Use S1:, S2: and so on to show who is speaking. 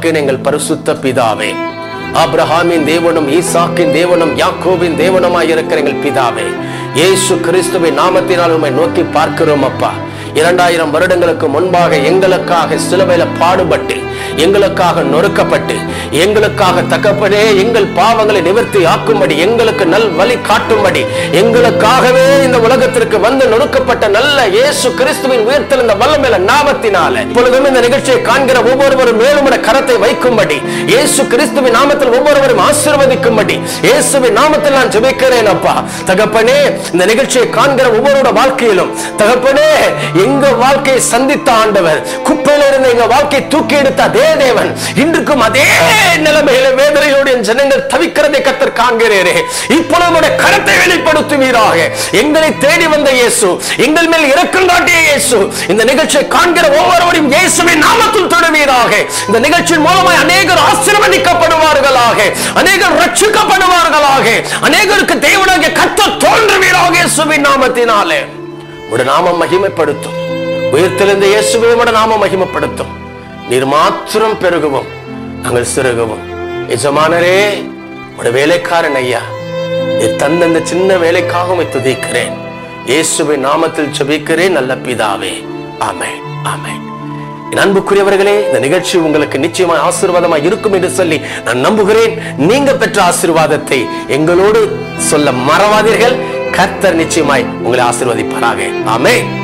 S1: ஆக்கின எங்கள் பரிசுத்த பிதாவே ஆபிரஹாமின் தேவனும் ஈசாக்கின் தேவனும் யாக்கோபின் தேவனுமாய் இருக்கிற எங்கள் பிதாவே இயேசு கிறிஸ்துவின் நாமத்தினால் உம்மை நோக்கி பார்க்கிறோம் அப்பா இரண்டாயிரம் வருடங்களுக்கு முன்பாக எங்களுக்காக சிலுவையில பாடுபட்டு எங்களுக்காக நொறுக்கப்பட்டு எங்களுக்காக தகப்பனே எங்கள் பாவங்களை நிவர்த்தி ஆக்கும்படி எங்களுக்கு நல் வழி காட்டும்படி எங்களுக்காகவே இந்த உலகத்திற்கு வந்து நொறுக்கப்பட்ட நல்ல இயேசு கிறிஸ்துவின் உயர்த்தெழுந்த வல்லமையில நாமத்தினால இப்பொழுதும் இந்த நிகழ்ச்சியை காண்கிற ஒவ்வொருவரும் மேலும் உடைய கரத்தை வைக்கும்படி இயேசு கிறிஸ்துவின் நாமத்தில் ஒவ்வொருவரும் ஆசீர்வதிக்கும்படி இயேசுவின் நாமத்தில் நான் ஜெபிக்கிறேன் அப்பா தகப்பனே இந்த நிகழ்ச்சியை காண்கிற ஒவ்வொருவரோட வாழ்க்கையிலும் தகப்பனே எங்க வாழ்க்கையை சந்தித்த ஆண்டவர் குப்பையில இருந்த எங்க வாழ்க்கையை தூக்கி எடுத்த அதே தேவன் இன்றுக்கும் அதே நிலைமையில வேதனையோடு என் ஜனங்கள் தவிக்கிறதை கத்தர் காண்கிறேரே இப்பொழுது உடைய கரத்தை வெளிப்படுத்துவீராக எங்களை தேடி வந்த இயேசு எங்கள் மேல் இரக்கம் காட்டிய இயேசு இந்த நிகழ்ச்சியை காண்கிற ஒவ்வொருவரையும் இயேசுவின் நாமத்தில் தொடுவீராக இந்த நிகழ்ச்சியின் மூலமாய் அநேகர் ஆசீர்வதிக்கப்படுவார்களாக அநேகர் ரட்சிக்கப்படுவார்களாக அநேகருக்கு தேவனாகிய கத்தர் தோன்றுவீராக இயேசுவின் நாமத்தினாலே உடைய நாமம் மகிமைப்படுத்தும் உயிர்த்தெழுந்த இயேசுவே உடைய நாமம் மகிமைப்படுத்தும் நீர் மாத்திரம் பெருகவும் நாங்கள் சிறுகவும் எஜமானரே உடைய வேலைக்காரன் ஐயா நீர் தந்த இந்த சின்ன வேலைக்காக உம்மை துதிக்கிறேன் இயேசுவின் நாமத்தில் ஜெபிக்கிறேன் நல்ல பிதாவே ஆமென் ஆமென் என் அன்புக்குரியவர்களே இந்த நிகழ்ச்சி உங்களுக்கு நிச்சயமாய் ஆசீர்வாதமாய் இருக்கும் என்று சொல்லி நான் நம்புகிறேன் நீங்க பெற்ற ஆசீர்வாதத்தை எங்களோடு சொல்ல மறவாதீர்கள் கர்த்தர் நிச்சயமாய் உங்களை ஆசீர்வதிப்பாராக ஆமென்